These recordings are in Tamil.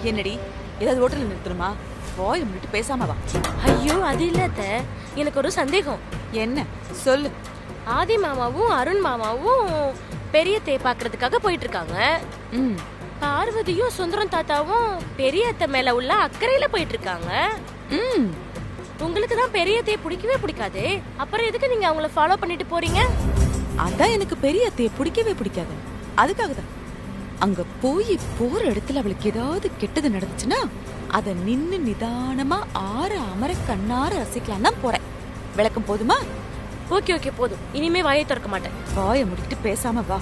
என்னடி ஏதாவது ஹோட்டல்ல நிறுத்தணுமா போய் முன்னிட்டு பேசாம வா ஐயோ அது இல்ல அத்தை எனக்கு ஒரு சந்தேகம் என்ன சொல்லு ஆதி மாமாவும் அருண் மாமாவும் பெரிய தே பாக்குறதுக்காக போயிட்டு இருக்காங்க ம் பார்வதியும் சுந்தரம் தாத்தாவும் பெரிய அத்தை மேல உள்ள அக்கறையில போயிட்டு இருக்காங்க ம் உங்களுக்கு தான் பெரிய தே பிடிக்கவே பிடிக்காதே அப்புறம் எதுக்கு நீங்க அவங்கள ஃபாலோ பண்ணிட்டு போறீங்க அதான் எனக்கு பெரிய அத்தைய பிடிக்கவே பிடிக்காது அதுக்காக தான் அங்க போய் போற இடத்துல அவளுக்கு ஏதாவது கெட்டது நடந்துச்சுன்னா அத நின்னு நிதானமா ஆற அமர கண்ணார ரசிக்கலாம் தான் போறேன் விளக்கம் போதுமா ஓகே ஓகே போதும் இனிமே வாயை திறக்க மாட்டேன் வாய முடிக்கிட்டு பேசாம வா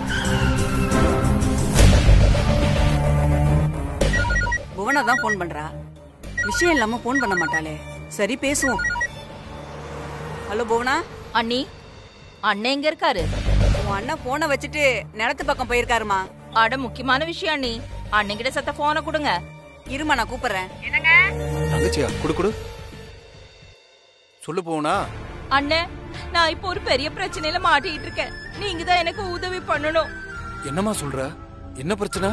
புவனா தான் ஃபோன் பண்றா விஷயம் இல்லாம ஃபோன் பண்ண மாட்டாளே சரி பேசுவோம் ஹலோ புவனா அண்ணி அண்ணன் எங்க இருக்காரு உன் அண்ணன் போனை வச்சுட்டு நிலத்து பக்கம் போயிருக்காருமா அட முக்கியமான விஷயம் அண்ணி அண்ணன் கிட்ட சத்த போனை கொடுங்க இருமா நான் கூப்பிடுறேன் தங்கச்சியா குடு குடு சொல்லு போனா அண்ணன் நான் இப்போ ஒரு பெரிய பிரச்சனையில மாட்டிட்டு இருக்கேன் நீங்க தான் எனக்கு உதவி பண்ணணும் என்னம்மா சொல்ற என்ன பிரச்சனை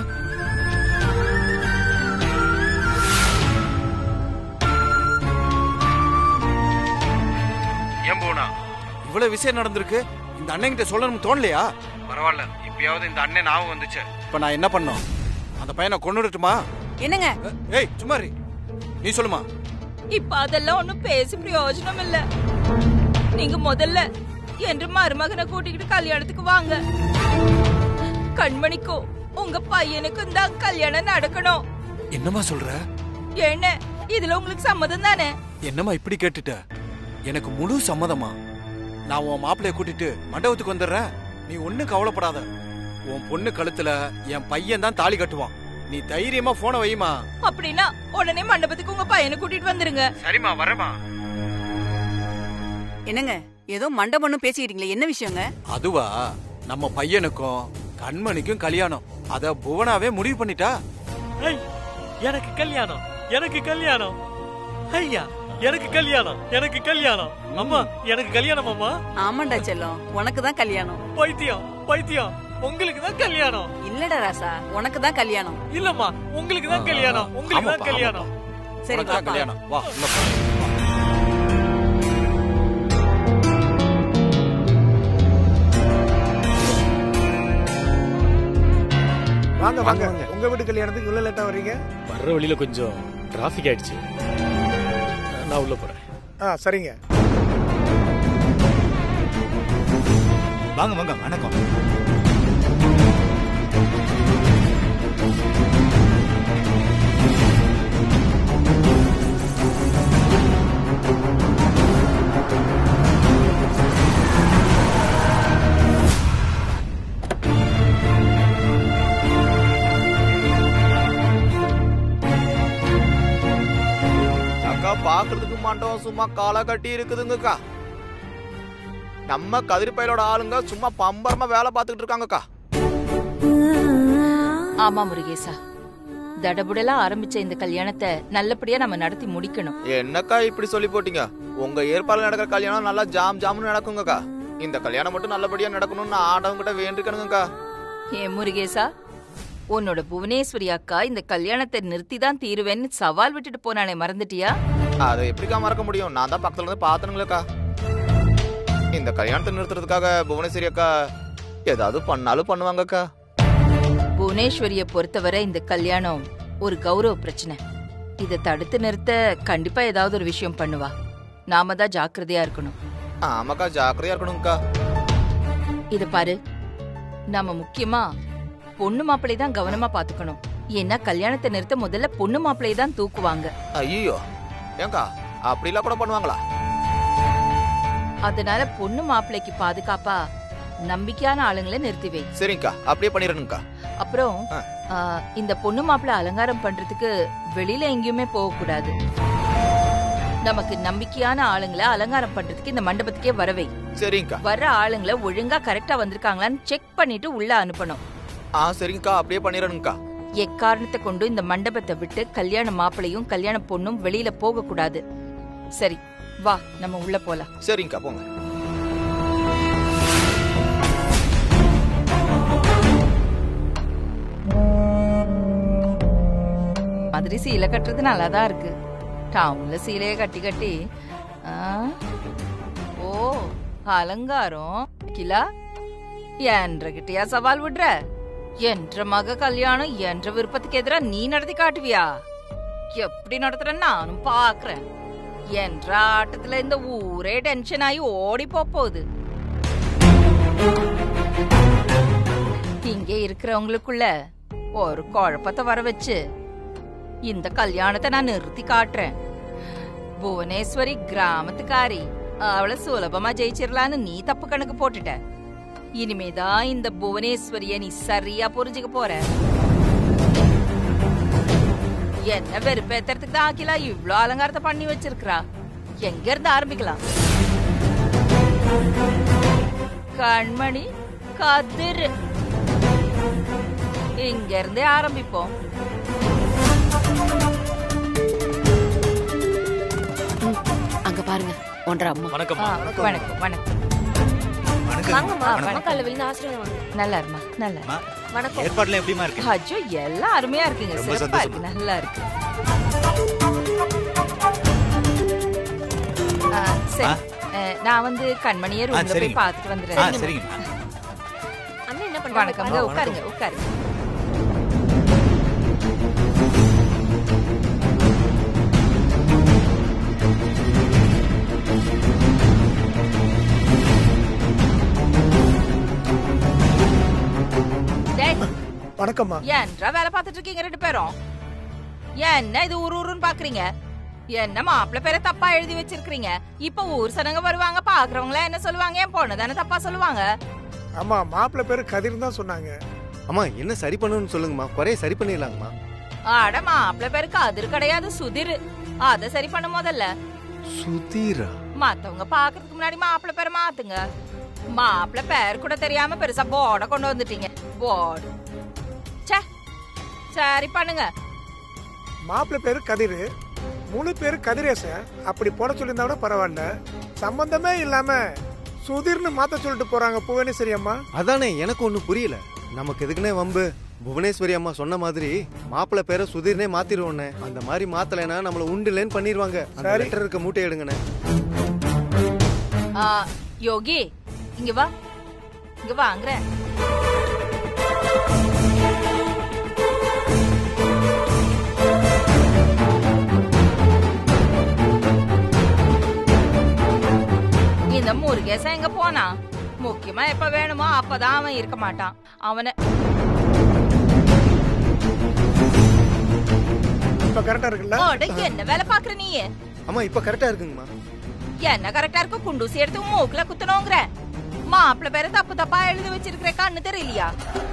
ஏன் போனா இவ்வளவு விஷயம் நடந்திருக்கு இந்த அண்ணன் கிட்ட சொல்லணும்னு தோணலையா பரவாயில்ல இப்பயாவது இந்த அண்ணன் ஞாபகம் வந்துச்சு இப்ப நான் என்ன பண்ணோம் அந்த பையனை கொண்டுடட்டுமா என்னங்க ஏய் சும்மா இரு. நீ சொல்லுமா இப்ப அதெல்லாம் ஒண்ணும் பேசி பிரயோஜனம் இல்ல நீங்க முதல்ல என்று மருமகனை கூட்டிக்கிட்டு கல்யாணத்துக்கு வாங்க கண்மணிக்கோ உங்க பையனுக்கும் தான் கல்யாணம் நடக்கணும் என்னம்மா சொல்ற என்ன இதுல உங்களுக்கு சம்மதம் தானே என்னம்மா இப்படி கேட்டுட்ட எனக்கு முழு சம்மதமா நான் உன் மாப்பிளைய கூட்டிட்டு மண்டபத்துக்கு வந்துடுறேன் நீ ஒண்ணும் கவலைப்படாத உன் பொண்ணு கழுத்துல என் பையன் தான் தாலி கட்டுவான் நீ தைரியமா போன வைமா அப்படின்னா உடனே மண்டபத்துக்கு உங்க பையனை கூட்டிட்டு வந்துருங்க சரிம்மா வரேம்மா என்னங்க ஏதோ மண்டபம்னு பேசிக்கிட்டீங்களே என்ன விஷயங்க அதுவா நம்ம பையனுக்கும் கண்மணிக்கும் கல்யாணம் அத புவனாவே முடிவு பண்ணிட்டா ஐய் எனக்கு கல்யாணம் எனக்கு கல்யாணம் ஐயா எனக்கு கல்யாணம் எனக்கு கல்யாணம் அம்மா எனக்கு கல்யாணம் அம்மா ஆமாண்டா செல்லம் உனக்கு தான் கல்யாணம் பைத்தியம் பைத்தியம் உங்களுக்கு தான் கல்யாணம் இல்லடா ராசா உனக்கு தான் கல்யாணம் இல்லம்மா உங்களுக்கு தான் கல்யாணம் உங்களுக்கு தான் ஆமாப்பா, கல்யாணம் சரி உனக்கு தான் வாப்பா. கல்யாணம் வா உள்ள போ. வாங்க வாங்க உங்க வீட்டு கல்யாணத்துக்கு இவ்வளவு லேட்டா வர்றீங்க வர்ற வழியில கொஞ்சம் டிராஃபிக் ஆயிடுச்சு நான் உள்ள போறேன் ஆ சரிங்க வாங்க வாங்க வணக்கம் அக்கா பாக்குறதுக்கு மண்டபம் சும்மா காலா கட்டி இருக்குதுங்கக்கா நம்ம கதிர்பயலோட ஆளுங்க சும்மா பம்பரமா வேலை பார்த்துக்கிட்டு இருக்காங்கக்கா ஆமா முருகேசா தடபுடலா ஆரம்பிச்ச இந்த கல்யாணத்தை நல்லபடியா நம்ம நடத்தி முடிக்கணும் என்னக்கா இப்படி சொல்லி போட்டீங்க உங்க ஏற்பாடுல நடக்கிற கல்யாணம் நல்லா ஜாம் ஜாம்னு நடக்குங்கக்கா இந்த கல்யாணம் மட்டும் நல்லபடியா நடக்கணும்னு நான் ஆண்டவங்கிட்ட வேண்டிக்கணுங்கக்கா ஏன் முருகேசா உன்னோட புவனேஸ்வரி அக்கா இந்த கல்யாணத்தை நிறுத்தி தான் தீருவேன்னு சவால் விட்டுட்டு போனானே மறந்துட்டியா அதை எப்படிக்கா மறக்க முடியும் நான் தான் பக்கத்துல இருந்து பார்த்தனுங்களேக்கா இந்த கல்யாணத்தை நிறுத்துறதுக்காக புவனேஸ்வரி அக்கா ஏதாவது பண்ணாலும் பண்ணுவாங்கக்கா புவனேஸ்வரிய பொறுத்தவரை இந்த கல்யாணம் ஒரு கௌரவ பிரச்சனை இதை தடுத்து நிறுத்த கண்டிப்பா ஏதாவது ஒரு விஷயம் பண்ணுவா நாம தான் ஜாக்கிரதையா இருக்கணும் ஆமாக்கா ஜாக்கிரதையா இருக்கணும்க்கா இத பாரு நாம முக்கியமா பொண்ணு மாப்பிள்ளை தான் கவனமா பாத்துக்கணும் ஏன்னா கல்யாணத்தை நிறுத்த முதல்ல பொண்ணு மாப்பிள்ளை தான் தூக்குவாங்க ஐயோ ஏங்கா அப்படிலாம் கூட பண்ணுவாங்களா அதனால பொண்ணு மாப்பிள்ளைக்கு பாதுகாப்பா நம்பிக்கையான ஆளுங்களை நிறுத்தி வை சரிங்கக்கா அப்படியே பண்ணிடணுங்கக்கா அப்புறம் ஆ. ஆ, இந்த பொண்ணு மாப்பிள்ளை அலங்காரம் பண்றதுக்கு வெளியில எங்கேயுமே போக கூடாது நமக்கு நம்பிக்கையான ஆளுங்களை அலங்காரம் பண்றதுக்கு இந்த மண்டபத்துக்கே வரவை சரிங்கக்கா வர்ற ஆளுங்களை ஒழுங்கா கரெக்டா வந்திருக்காங்களான்னு செக் பண்ணிட்டு உள்ள அனுப்பணும் ஆ சரிங்கக்கா அப்படியே பண்ணிடணுங்கக்கா எக்காரணத்தை கொண்டு இந்த மண்டபத்தை விட்டு கல்யாண மாப்பிளையும் கல்யாண பொண்ணும் வெளியில போக கூடாது சரி வா நம்ம உள்ள போலாம் சரிங்கக்கா போங்க மாதிரி சீலை கட்டுறது நல்லா தான் இருக்கு டவுன்ல சீலையை கட்டி கட்டி ஆ, ஓ அலங்காரம் கிலா என்ற கிட்டயா சவால் விடுற என்ற மக கல்யாணம் என்ற விருப்பத்துக்கு எதிரா நீ நடத்தி காட்டுவியா எப்படி நடத்துற நானும் பாக்குறேன் என்ற ஆட்டத்துல இந்த ஊரே டென்ஷன் ஆகி ஓடி போப் போகுது இங்கே இருக்கிறவங்களுக்குள்ள ஒரு குழப்பத்தை வர வச்சு இந்த கல்யாணத்தை நான் நிறுத்தி காட்டுறேன் புவனேஸ்வரி கிராமத்துக்காரி அவளை சுலபமா ஜெயிச்சிடலான்னு நீ தப்பு கணக்கு போட்டுட்ட இனிமேதான் இந்த புவனேஸ்வரிய நீ சரியா புரிஞ்சுக்க போற என்ன வெறுப்பேத்துறதுக்கு தான் ஆக்கிலா இவ்ளோ அலங்காரத்தை பண்ணி வச்சிருக்கா எங்க இருந்து ஆரம்பிக்கலாம் கண்மணி கதிர் இங்க இருந்தே ஆரம்பிப்போம் அங்க பாருங்க ஒன்றரை அம்மா ஆ, வணக்கம்மா வணக்கம் வணக்கம் வாங்கம்மா வணக்கம். அம்மா கால விழுந்து ஆசிரியர் வாங்க நல்லா இருமா நல்லா இரு. வணக்கம் ஏற்பாடுலாம் எப்படிமா இருக்கு அச்சோ எல்லாம் அருமையா இருக்குங்க ரொம்ப சிறப்பா சந்தோஷம். இருக்கு நல்லா இருக்கு ஆ, சரி ஆ. அஹ், நான் வந்து கண்மணியை ஆ, ரூம்ல போய் சரிங்க. பார்த்துட்டு ஆ வந்துடுறேன் சரிங்கம்மா அண்ணன் என்ன வணக்கம் பண்றாங்க உட்காருங்க உட்காருங்க டேய், வணக்கம்மா ஏன்றா வேலை பார்த்துட்டு இருக்கீங்க ரெண்டு பேரும் என்ன இது ஊரு ஊருன்னு பாக்குறீங்க என்ன மாப்பிள்ளை பேரை தப்பா எழுதி வச்சிருக்கீங்க இப்ப ஊர் சனங்க வருவாங்க பாக்குறவங்க என்ன சொல்லுவாங்க என் பொண்ணு தானே தப்பா சொல்லுவாங்க ஆமா மாப்பிள்ளை பேரு கதிர் தான் சொன்னாங்க அம்மா என்ன சரி பண்ணணும்னு சொல்லுங்கம்மா குறைய சரி பண்ணிடலாங்கம்மா ஆட மாப்பிள்ளை பேருக்கு அதிர் கிடையாது சுதிர் அத சரி பண்ண முதல்ல சுதீரா மத்தவங்க பாக்குறதுக்கு முன்னாடி மாப்பிள்ளை பேரை மாத்துங்க மாப்பிள்ளை பேர் கூட தெரியாம பெருசா போர்ட கொண்டு வந்துட்டீங்க போர்டு ச்சே சரி பண்ணுங்க மாப்பிள்ளை பேரு கதிர் முழு பேரு கதிரேசன் அப்படி போட சொல்லியிருந்தா கூட பரவாயில்ல சம்பந்தமே இல்லாம சுதீர்னு மாத்த சொல்லிட்டு போறாங்க புவனேஸ்வரி அம்மா அதானே எனக்கு ஒன்றும் புரியல நமக்கு எதுக்குன்னே வம்பு புவனேஸ்வரி அம்மா சொன்ன மாதிரி மாப்பிள்ளை பேரை சுதீர்னே மாத்திடுவோண்ணே அந்த மாதிரி மாத்தலைன்னா நம்மள உண்டுலேன்னு பண்ணிடுவாங்க அந்த சரி. லெட்டர் இருக்க மூட்டை எடுங்கண்ணே ஆ, யோகி இங்க வா இங்க வாங்குறேன் இந்த முருகேசன் எங்க போனா முக்கியமா எப்ப வேணுமோ அப்பதான் அவன் இருக்க மாட்டான் அவனை இப்ப கரெக்டா இருக்குல்ல ஓட என்ன வேலை பாக்குற நீ அம்மா இப்ப கரெக்டா இருக்குங்கம்மா என்ன கரெக்டா இருக்கு குண்டூசி எடுத்து உன் மூக்குல குத்தணுங்கிற மாப்பிள்ள பேர தப்பு தப்பா எழுதி வச்சிருக்கிற கண்ணு தெரியலையா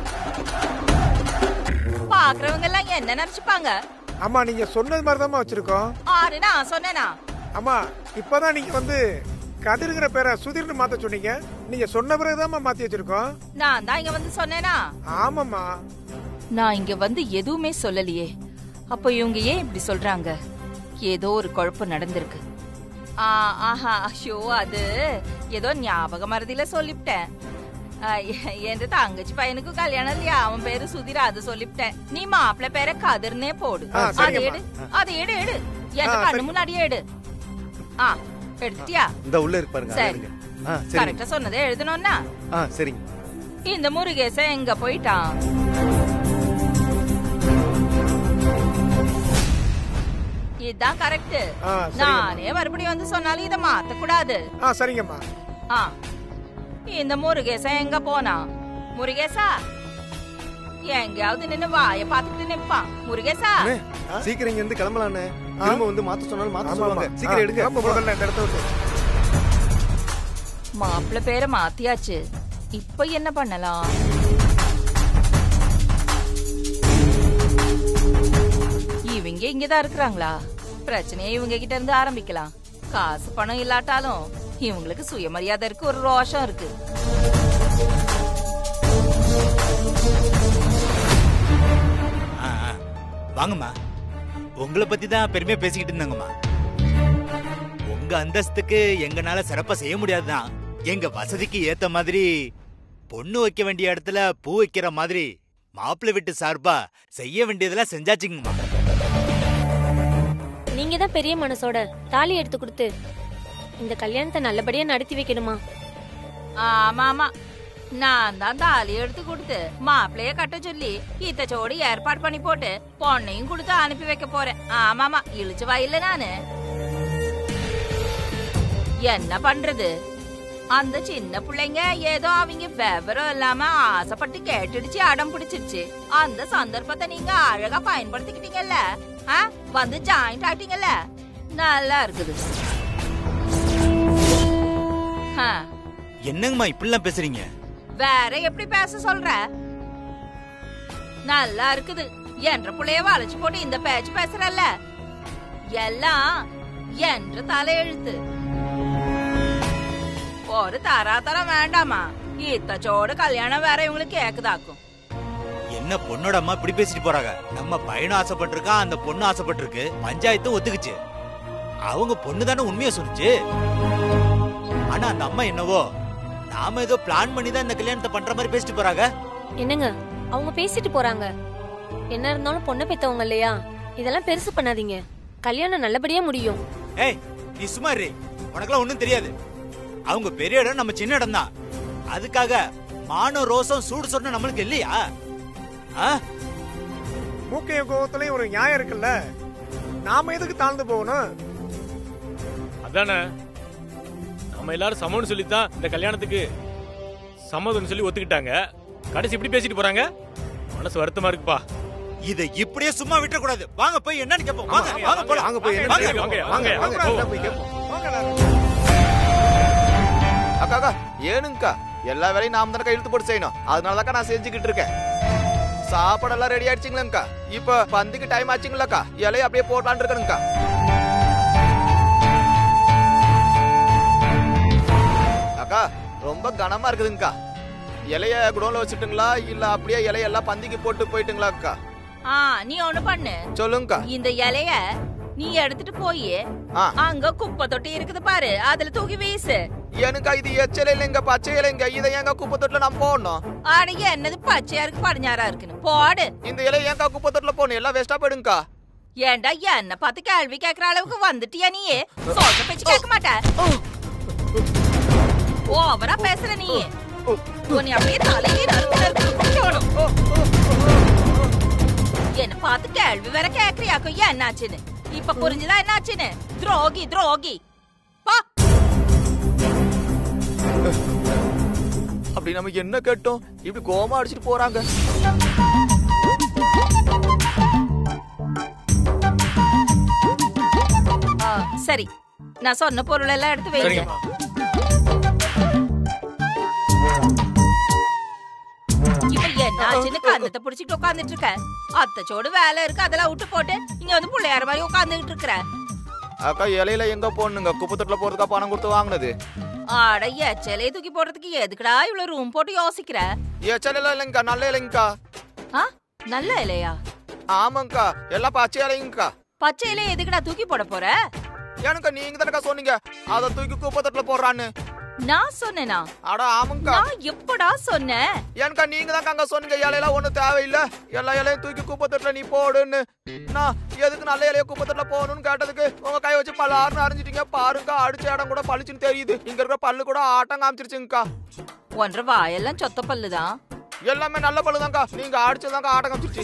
பாக்குறவங்க எல்லாம் என்ன நினைச்சுப்பாங்க அம்மா நீங்க சொன்னது மாதிரி தான் வச்சிருக்கோம் ஆறு நான் சொன்னேனா அம்மா இப்பதான் நீங்க வந்து கதிர்ங்கிற பேரை சுதீர்னு மாத்த சொன்னீங்க நீங்க சொன்ன பிறகுதான் மாத்தி வச்சிருக்கோம் நான் தான் இங்க வந்து சொன்னேனா ஆமாம்மா நான் இங்க வந்து எதுவுமே சொல்லலையே அப்போ இவங்க ஏன் இப்படி சொல்றாங்க ஏதோ ஒரு குழப்பம் நடந்திருக்கு ஆ, ஆஹா ஐயோ அது ஏதோ ஞாபக மறதியில சொல்லிவிட்டேன் ஆ, எ- என் தங்கச்சி பையனுக்கு கல்யாணம் இல்லையா அவன் பேரு சுதிரா அது சொல்லிவிட்டேன் நீ மாப்பிள்ள பேரை கதிர்னே போடு ஆ, அதை சரிங்கம்மா. எடு அதை எடு எடு என் ஆ, கண்ணு சரி. முன்னாடியே எடு ஆ எடுத்துட்டியா இந்த உள்ள இருக்கு பாருங்க அதை சரி. எடுங்க. ஆ சரிங்க கரெக்டா சொன்னதே எழுதணும்னா ஆ சரிங்க இந்த முருகேசன் எங்க போயிட்டான் இதுதான் கரெக்ட் ஆ சரிங்கம்மா நானே மறுபடியும் வந்து சொன்னாலும் இத மாத்த கூடாது ஆ சரிங்கம்மா ஆ இந்த முருகேசன் எங்க போனா முருகேசா எங்கேயாவது நின்னு வாய பாத்துக்கிட்டு நிப்பான் முருகேசா அண்ணே, சீக்கிரம் இங்க இருந்து கிளம்பலாண்ணே திரும்ப வந்து மாத்த சொன்னாலும் மாத்த ஆமா சொல்லுவாங்க ஆமா சீக்கிரம் எடுங்க கிளம்பு முதல்ல இந்த இடத்த விட்டு மாப்பிள்ள பேரை மாத்தியாச்சு இப்ப என்ன பண்ணலாம் இவங்க இங்கதான் இருக்கிறாங்களா பிரச்சனையை இவங்க கிட்ட இருந்து ஆரம்பிக்கலாம் காசு பணம் இல்லாட்டாலும் இவங்களுக்கு சுயமரியாதை இருக்கு ஒரு ரோஷம் இருக்கு ஆ, ஆ. வாங்கம்மா உங்களை பத்தி தான் பெருமையா பேசிக்கிட்டு இருந்தாங்கம்மா உங்க அந்தஸ்துக்கு எங்கனால சிறப்பா செய்ய முடியாதுதான் எங்க வசதிக்கு ஏத்த மாதிரி பொண்ணு வைக்க வேண்டிய இடத்துல பூ வைக்கிற மாதிரி மாப்பிள்ளை வீட்டு சார்பா செய்ய வேண்டியதெல்லாம் செஞ்சாச்சுங்கம்மா நீங்க தான் பெரிய மனசோட தாலி எடுத்து கொடுத்து இந்த கல்யாணத்தை நல்லபடியா நடத்தி வைக்கணுமா ஆமா ஆமா நான் தான் தாலி எடுத்து கொடுத்து மாப்பிளைய கட்ட சொல்லி இத்தச்சோடு ஏற்பாடு பண்ணி போட்டு பொண்ணையும் கொடுத்து அனுப்பி வைக்க போறேன் ஆமாமா இழிச்சு வாயில்ல நானு என்ன பண்றது அந்த சின்ன பிள்ளைங்க ஏதோ அவங்க விவரம் இல்லாம ஆசைப்பட்டு கேட்டுடுச்சு அடம் பிடிச்சிருச்சு அந்த சந்தர்ப்பத்தை நீங்க அழகா பயன்படுத்திக்கிட்டீங்கல்ல ஆ? வந்து ஜாயிண்ட் ஆயிட்டீங்கல்ல நல்லா இருக்குது ஆ, என்னங்கம்மா இப்படிலாம் பேசுறீங்க வேற எப்படி பேச சொல்ற நல்லா இருக்குது என்ற புள்ளைய வளைச்சு போட்டு இந்த பேச்சு பேசுறல்ல எல்லாம் என்ற தலையெழுத்து ஒரு தராதரம் வேண்டாமா இத்தச்சோடு கல்யாணம் வேற இவங்களுக்கு கேக்குதாக்கும் என்ன பொண்ணோட அம்மா இப்படி பேசிட்டு போறாங்க நம்ம பையனும் ஆசைப்பட்டிருக்கான் அந்த பொண்ணு ஆசைப்பட்டிருக்கு பஞ்சாயத்து ஒத்துக்குச்சு அவங்க பொண்ணு தானே உண்மையை சொன்னுச்சு ஆனா அந்த அம்மா என்னவோ நாம ஏதோ பிளான் பண்ணி தான் இந்த கல்யாணத்தை பண்ற மாதிரி பேசிட்டு போறாங்க என்னங்க அவங்க பேசிட்டு போறாங்க என்ன இருந்தாலும் பொண்ணை பெத்தவங்க இல்லையா இதெல்லாம் பெருசு பண்ணாதீங்க கல்யாணம் நல்லபடியா முடியும் ஏய் நீ சும்மா இரு உனக்கெல்லாம் ஒண்ணும் தெரியாது அவங்க பெரிய இடம் நம்ம சின்ன இடம் தான் அதுக்காக மானம் ரோசம் சூடு சொன்ன நம்மளுக்கு இல்லையா ஆ? மூக்கைய கோவத்துலயும் ஒரு நியாயம் இருக்குல்ல நாம எதுக்கு தாழ்ந்து போகணும் அதானே நம்ம எல்லாரும் சமம்னு சொல்லித்தான் இந்த கல்யாணத்துக்கு சம்மதம்னு சொல்லி ஒத்துக்கிட்டாங்க கடைசி இப்படி பேசிட்டு போறாங்க மனசு வருத்தமா இருக்குப்பா இதை இப்படியே சும்மா விட்டுற கூடாது வாங்க போய் என்னன்னு கேப்போம் வாங்க வாங்க போலாம் வாங்க போய் என்ன வாங்க, கேட்க வாங்க, போறோம். வாங்க வாங்க, வாங்க, வாங்க. போய் கேட்போம். வாங்க எல்லாரும். அக்கா அக்கா ஏனுங்கக்கா எல்லா வேலையும் நாம தானே இழுத்து போட்டு செய்யணும் அதனாலதாக்கா நான் செஞ்சுக்கிட்டு இருக்கேன் சாப்பாடெல்லாம் ரெடி ஆயிடுச்சுங்களேங்கக்கா இப்ப பந்திக்கு டைம் ஆச்சுங்களாக்கா இலையை அப்படியே போடலான்னு இருக்கணுங்கக்கா அக்கா ரொம்ப கனமா இருக்குதுங்கக்கா இலைய குடோன்ல வச்சுட்டுங்களா இல்ல அப்படியே இலையெல்லாம் பந்திக்கு போட்டு போயிட்டுங்களா அக்கா ஆ நீ ஒண்ணு பண்ணு சொல்லுங்கக்கா இந்த இலைய நீ எடுத்துட்டு போய் ஆ. அங்க குப்பை தொட்டி இருக்குது பாரு அதுல தூக்கி வீசு எனக்கா இது எச்சல இல்லைங்க பச்சை இலைங்க இதை ஏங்க குப்பை தொட்டில நான் போடணும் அடங்க என்னது பச்சையா இருக்கு படிஞ்சாரா இருக்குன்னு போடு இந்த இலை ஏங்கா குப்பை தொட்டில போடணும் எல்லாம் வேஸ்டா போயிடுங்கக்கா ஏன்டா என்ன பார்த்து கேள்வி கேக்குற அளவுக்கு வந்துட்டியா நீ சொல்ற பேச்சு கேட்க மாட்ட ஓவரா பேசுற நீ உன்னை அப்படியே தலையே நறுக்கு நறுக்கு என்ன பார்த்து கேள்வி வேற கேக்குறியாக்கும் என்னாச்சுன்னு இப்ப புரிஞ்சுதா என்னாச்சுன்னு துரோகி துரோகி பா அப்படி நம்ம என்ன கேட்டோம் இப்படி கோமா அடிச்சிட்டு போறாங்க ஆ, சரி நான் சொன்ன பொருள் எல்லாம் எடுத்து வைங்க சரிங்கம்மா இப்ப என்ன ஆச்சுன்னு கந்தத்தை புடிச்சிட்டு உட்கார்ந்துட்டு இருக்க அத்தச்சோடு வேலை இருக்கு அதெல்லாம் விட்டு போட்டு இங்க வந்து பிள்ளையார மாதிரி உட்கார்ந்துட்டு இருக்கிற அக்கா இலையில எங்க போடணுங்க குப்பை தொட்டில போறதுக்கா பணம் கொடுத்து வாங்கினது ஆட எச்சலையை தூக்கி போடுறதுக்கு எதுக்குடா இவ்வளவு ரூம் போட்டு யோசிக்கிற எச்சல இல்லைங்கக்கா நல்ல இலைங்கக்கா ஆ நல்ல இலையா ஆமாங்கக்கா எல்லாம் பச்சை இலைங்கக்கா பச்சை இலையை எதுக்குடா தூக்கி போட போற எனக்கு நீங்க தானக்கா சொன்னீங்க அதை தூக்கி குப்பை தொட்டில போடுறான்னு நான் சொன்னேனா அட ஆமாங்கக்கா நான் எப்படா சொன்னேன் எனக்கா நீங்க தான் அங்க சொன்னீங்க இலையெல்லாம் ஒண்ணும் தேவையில்லை எல்லா இலையும் தூக்கி குப்பை தொட்டில நீ போடுன்னு நான் எதுக்கு நல்ல இலைய குப்பை தொட்டில போகணும்னு கேட்டதுக்கு உங்க கை வச்சு பல்லாருன்னு அரைஞ்சிட்டீங்க பாருங்கக்கா அடிச்ச இடம் கூட பளிச்சுன்னு தெரியுது இங்க இருக்கிற பல்லு கூட ஆட்டம் காமிச்சிருச்சுங்கக்கா ஒன்றரை வாயெல்லாம் சொத்த பல்லுதான் எல்லாமே நல்ல பல்லுதான்க்கா நீங்க அடிச்சதாங்க ஆட்டம் காமிச்சிருச்சு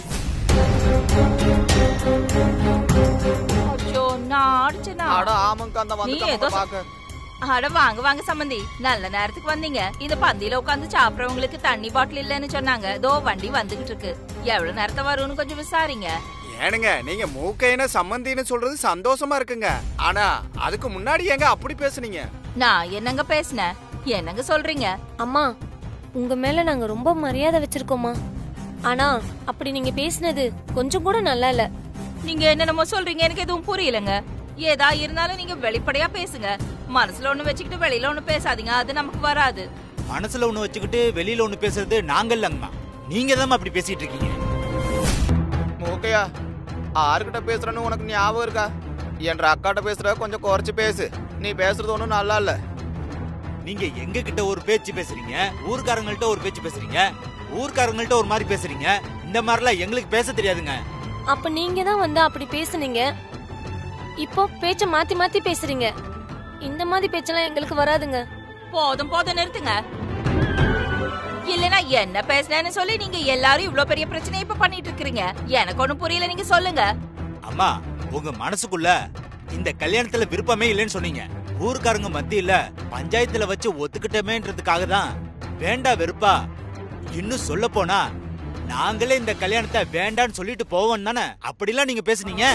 ஐயோ நான் அடிச்சேனா அட ஆமாங்கக்கா அந்த நீ வந்து ஏதோ பாக்க அட வாங்க வாங்க சம்பந்தி நல்ல நேரத்துக்கு வந்தீங்க இந்த பந்தியில உட்காந்து சாப்பிடறவங்களுக்கு தண்ணி பாட்டில் இல்லைன்னு சொன்னாங்க தோ வண்டி வந்துகிட்டு இருக்கு எவ்வளவு நேரத்தை வரும்னு கொஞ்சம் விசாரிங்க ஏனுங்க நீங்க மூக்கைன சம்மந்தின்னு சொல்றது சந்தோஷமா இருக்குங்க ஆனா அதுக்கு முன்னாடி ஏங்க அப்படி பேசுனீங்க நான் என்னங்க பேசினேன் என்னங்க சொல்றீங்க அம்மா உங்க மேல நாங்க ரொம்ப மரியாதை வச்சிருக்கோமா ஆனா அப்படி நீங்க பேசினது கொஞ்சம் கூட நல்லா இல்ல நீங்க என்னென்னமோ சொல்றீங்க எனக்கு எதுவும் புரியலங்க ஏதா இருந்தாலும் நீங்க வெளிப்படையா பேசுங்க மனசுல ஒண்ணு வச்சுக்கிட்டு வெளியில ஒண்ணு பேசாதீங்க அது நமக்கு வராது மனசுல ஒண்ணு வச்சுக்கிட்டு வெளியில ஒண்ணு பேசுறது நாங்க இல்லங்கம்மா நீங்க தான் அப்படி பேசிட்டு இருக்கீங்க ஓகேயா ஆறுகிட்ட பேசுறேன்னு உனக்கு ஞாபகம் இருக்கா என்ற அக்காட்ட பேசுற கொஞ்சம் குறைச்சு பேசு நீ பேசுறது ஒண்ணும் நல்லா இல்ல நீங்க எங்க கிட்ட ஒரு பேச்சு பேசுறீங்க ஊர்க்காரங்கள்ட்ட ஒரு பேச்சு பேசுறீங்க ஊர்க்காரங்கள்ட்ட ஒரு மாதிரி பேசுறீங்க இந்த மாதிரிலாம் எங்களுக்கு பேச தெரியாதுங்க அப்ப நீங்க தான் வந்து அப்படி பேசுனீங்க இப்போ பேச்ச மாத்தி மாத்தி பேசுறீங்க இந்த மாதிரி பேச்செல்லாம் எங்களுக்கு வராதுங்க போதும் போதும் நிறுத்துங்க இல்லனா என்ன பேசுனேன்னு சொல்லி நீங்க எல்லாரும் இவ்ளோ பெரிய பிரச்சனை இப்ப பண்ணிட்டு இருக்கீங்க எனக்கு ஒண்ணும் புரியல நீங்க சொல்லுங்க அம்மா உங்க மனசுக்குள்ள இந்த கல்யாணத்துல விருப்பமே இல்லைன்னு சொன்னீங்க ஊருக்காரங்க மத்தியில பஞ்சாயத்துல வச்சு ஒத்துக்கிட்டமேன்றதுக்காக தான் வேண்டா வெறுப்பா இன்னும் சொல்ல போனா நாங்களே இந்த கல்யாணத்தை வேண்டான்னு சொல்லிட்டு போவோம் தானே அப்படிலாம் நீங்க பேசுனீங்க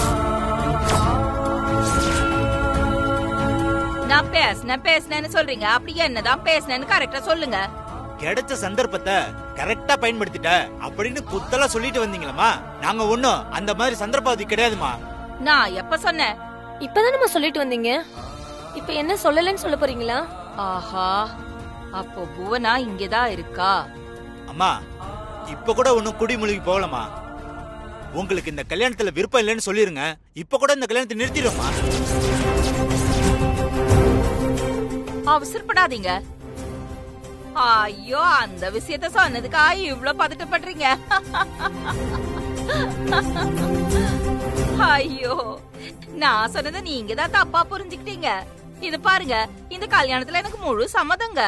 நான் பேசுனேன் பேசுனேன்னு சொல்றீங்க அப்படி என்னதான் பேசுனேன்னு கரெக்டா சொல்லுங்க கிடைச்ச சந்தர்ப்பத்தை கரெக்டா பயன்படுத்திட்ட அப்படின்னு குத்தலா சொல்லிட்டு வந்தீங்களம்மா நாங்க ஒண்ணும் அந்த மாதிரி சந்தர்ப்பாவதி கிடையாதுமா நான் எப்ப சொன்னேன் இப்பதான் நம்ம சொல்லிட்டு வந்தீங்க இப்ப என்ன சொல்லலன்னு சொல்ல போறீங்களா ஆஹா அப்போ புவனா இங்கதான் இருக்கா அம்மா இப்ப கூட ஒண்ணும் குடிமொழிக்கு போகலமா உங்களுக்கு இந்த கல்யாணத்துல விருப்பம் இல்லைன்னு சொல்லிருங்க இப்ப கூட இந்த கல்யாணத்தை நிறுத்திடுமா அவசரப்படாதீங்க ஐயோ அந்த விஷயத்த சொன்னதுக்கா இவ்ளோ பதட்டப்படுறீங்க ஐயோ நான் சொன்னதை நீங்க தான் தப்பா புரிஞ்சுக்கிட்டீங்க இது பாருங்க இந்த கல்யாணத்துல எனக்கு முழு சம்மதங்க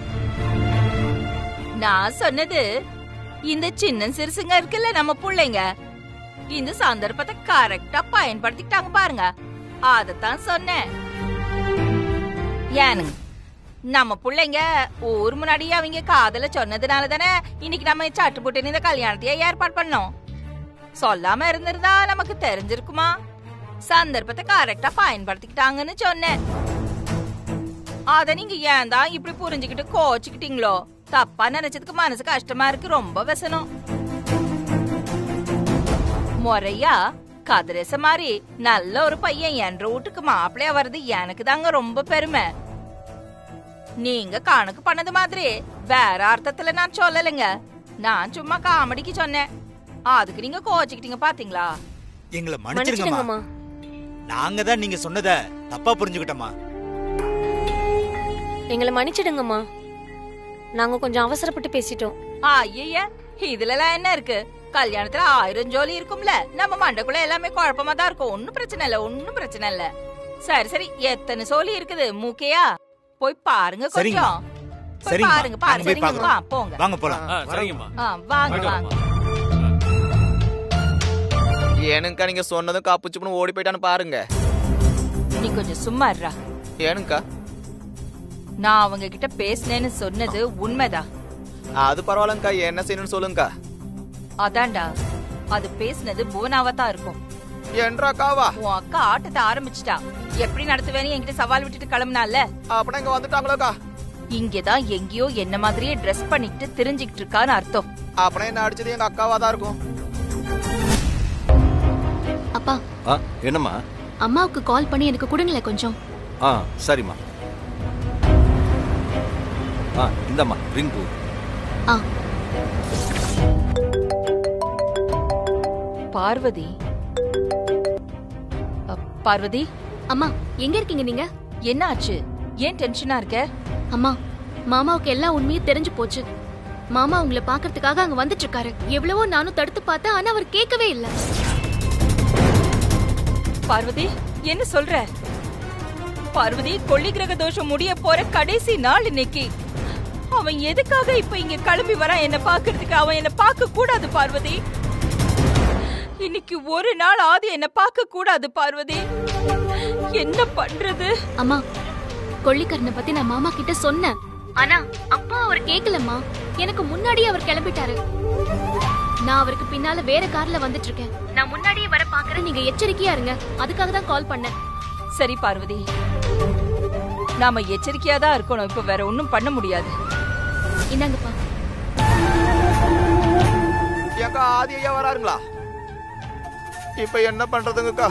நான் சொன்னது இந்த சின்ன சிறுசுங்க இருக்குல்ல நம்ம புள்ளைங்க இந்த சந்தர்ப்பத்தை கரெக்டா பயன்படுத்திக்கிட்டாங்க பாருங்க அதத்தான் சொன்னேன் ஏனுங்க நம்ம புள்ளைங்க ஊர் முன்னாடி அவங்க காதல சொன்னதுனால தானே இன்னைக்கு நம்ம சட்டு புட்டு இந்த கல்யாணத்தையே ஏற்பாடு பண்ணோம் சொல்லாம இருந்திருந்தா நமக்கு தெரிஞ்சிருக்குமா சந்தர்ப்பத்தை கரெக்டா பயன்படுத்திக்கிட்டாங்கன்னு சொன்னேன் அத நீங்க ஏன் தான் இப்படி புரிஞ்சுக்கிட்டு கோச்சுக்கிட்டீங்களோ தப்பா நினைச்சதுக்கு மனசு கஷ்டமா இருக்கு ரொம்ப வசனம் முறையா கதிரேச மாதிரி நல்ல ஒரு பையன் என்ற வீட்டுக்கு மாப்பிள்ளையா வர்றது எனக்கு தாங்க ரொம்ப பெருமை நீங்க கணக்கு பண்ணது மாதிரி வேற அர்த்தத்துல நான் சொல்லலைங்க நான் சும்மா காமெடிக்கு சொன்னேன் அதுக்கு நீங்க கோச்சுக்கிட்டீங்க பாத்தீங்களா எங்களை மன்னிச்சிருங்கம்மா நாங்க தான் நீங்க சொன்னத தப்பா புரிஞ்சுக்கிட்டோமா எங்களை மன்னிச்சிடுங்கம்மா நாங்க கொஞ்சம் அவசரப்பட்டு பேசிட்டோம் ஐய இதுல எல்லாம் என்ன இருக்கு கல்யாணத்துல ஆயிரம் ஜோலி இருக்கும்ல நம்ம மண்டைக்குள்ள எல்லாமே குழப்பமா தான் இருக்கும் ஒண்ணும் பிரச்சனை இல்ல ஒண்ணும் பிரச்சனை இல்ல சரி சரி எத்தனை சோலி இருக்குது மூக்கையா போய் பாருங்க சரிங்க. கொஞ்சம் போய் சரிங்கம்மா. பாருங்க நாங்க பாருங்க போய் சரிங்க, பார்க்கறோம். வா, போங்க வாங்க போலாம் ஆ, சரிங்கம்மா ஆ, வாங்க வாங்க, வாங்க ஏனுங்கக்கா நீங்க சொன்னதும் காப்புச்சுப்புன்னு ஓடி போயிட்டான்னு பாருங்க நீ கொஞ்சம் சும்மா இருடா ஏனுங்கக்கா நான் அவங்க கிட்ட பேசினேன்னு சொன்னது உண்மைதான் அது பரவாயில்லங்கக்கா என்ன செய்யணும்னு சொல்லுங்கக்கா அதான்டா அது பேசினது புவனாவா தான் இருக்கும் என்றாக்காவா உன் அக்கா ஆட்டத்தை ஆரம்பிச்சிட்டா எப்படி நடத்துவேன்னு என்கிட்ட சவால் விட்டுட்டு கிளம்புனால அப்படின்னா இங்க வந்துட்டாங்களோக்கா இங்கதான் எங்கேயோ என்ன மாதிரியே ட்ரெஸ் பண்ணிட்டு தெரிஞ்சுக்கிட்டு இருக்கான்னு அர்த்தம் அப்படின்னா என்ன அடிச்சது எங்க அக்காவா தான் இருக்கும் அப்பா ஆ என்னம்மா அம்மாவுக்கு கால் பண்ணி எனக்கு கொடுங்களேன் கொஞ்சம் ஆ சரிம்மா ஆ இந்தம்மா ரிங் பூ ஆ பார்வதி அ, பார்வதி அம்மா எங்க இருக்கீங்க நீங்க என்ன ஆச்சு ஏன் டென்ஷனா இருக்க அம்மா மாமாவுக்கு எல்லா உண்மையும் தெரிஞ்சு போச்சு மாமா உங்களை பாக்குறதுக்காக அங்க வந்துட்டு இருக்காரு எவ்வளவோ நானும் தடுத்து பார்த்தேன் ஆனா அவர் கேட்கவே இல்ல பார்வதி என்ன சொல்ற பார்வதி கொள்ளி கிரக தோஷம் முடிய போற கடைசி நாள் இன்னைக்கு அவன் எதுக்காக இப்ப இங்க கிளம்பி வரான் என்ன பாக்குறதுக்கு அவன் என்ன பார்க்க கூடாது பார்வதி இன்னைக்கு ஒரு நாள் ஆதி என்ன பார்க்க கூடாது பார்வதி என்ன பண்றது அம்மா கொள்ளிக்கரனை பத்தி நான் மாமா கிட்ட சொன்னேன் ஆனா அப்பா அவர் கேக்கலம்மா எனக்கு முன்னாடியே அவர் கிளம்பிட்டாரு நான் அவருக்கு பின்னால வேற கார்ல வந்துட்டு இருக்கேன் நான் முன்னாடியே வர பாக்குறேன் நீங்க எச்சரிக்கையா இருங்க அதுக்காக தான் கால் பண்ணேன் சரி பார்வதி நாம எச்சரிக்கையா தான் இருக்கணும் இப்ப வேற ஒண்ணும் பண்ண முடியாது இந்தாங்கப்பா ஏக்கா ஆதி ஐயா வராருங்களா இப்ப என்ன பண்றதுங்கக்கா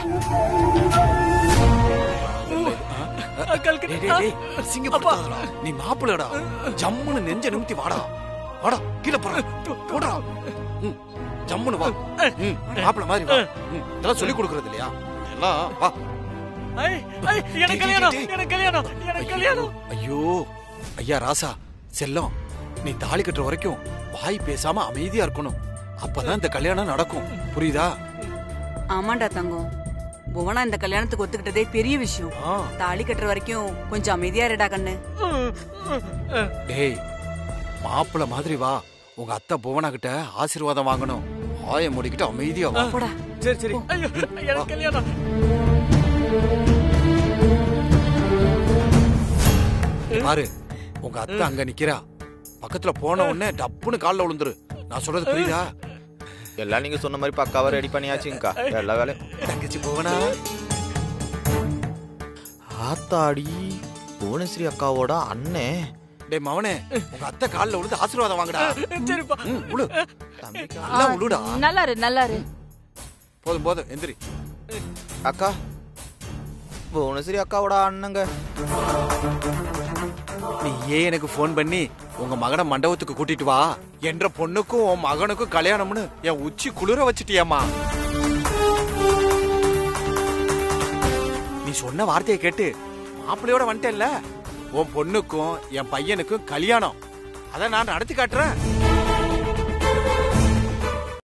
டேய், டேய், டேய், அசிங்கப்படுத்தாதடா. நீ மாப்பிள்ளடா ஜம்முன்னு நெஞ்ச நிமித்தி வாடா வாடா கீழே போடா போடா ம், ஜம்முன்னு வா ம், மாப்பிள்ளை மாதிரி வா ம், இதெல்லாம் சொல்லி கொடுக்கறது இல்லையா எல்லாம் வா எனக்கு கல்யாணம் எனக்கு கல்யாணம் எனக்கு கல்யாணம் ஐயோ ஐயா ராசா செல்லம் நீ தாலி கட்டுற வரைக்கும் வாய் பேசாம அமைதியா இருக்கணும் அப்பதான் இந்த கல்யாணம் நடக்கும் புரியுதா ஆமாண்டா தங்கம் புவனா இந்த கல்யாணத்துக்கு ஒத்துக்கிட்டதே பெரிய விஷயம் தாலி கட்டுற வரைக்கும் கொஞ்சம் அமைதியா இருடா கண்ணு டேய் மாப்பிள்ள மாதிரி வா உங்க அத்தை புவனா கிட்ட ஆசீர்வாதம் வாங்கணும் ஆய முடிக்கிட்டு அமைதியா வா போடா சரி சரி ஐயோ எனக்கு கல்யாணம் பாரு உங்க அத்தை அங்க நிக்கிறா பக்கத்துல போன உடனே டப்புன்னு கால்ல விழுந்துரு நான் சொல்றது புரியுதா எல்லாம் நீங்க சொன்ன மாதிரி பக்காவா ரெடி பண்ணியாச்சுங்கக்கா எல்லா வேலையும் தங்கச்சி புவனா ஆத்தாடி புவனேஸ்வரி அக்காவோட அண்ணே டேய் மவனே உங்க அத்தை கால்ல விழுந்து ஆசீர்வாதம் வாங்கடா சரிப்பா ம், விழு நல்லா விழுடா நல்லாரு நல்லாரு போதும் போதும் எந்திரி அக்கா புவனேஸ்வரி அக்காவோட அண்ணங்க நீயே எனக்கு ஃபோன் பண்ணி உங்க மகனை மண்டபத்துக்கு கூட்டிட்டு வா என்ற பொண்ணுக்கும் உன் மகனுக்கும் கல்யாணம்னு என் உச்சி குளிர வச்சிட்டியம்மா நீ சொன்ன வார்த்தையை கேட்டு மாப்பிள்ளையோட வந்துட்டேன்ல உன் பொண்ணுக்கும் என் பையனுக்கும் கல்யாணம் அதை நான் நடத்தி காட்டுறேன்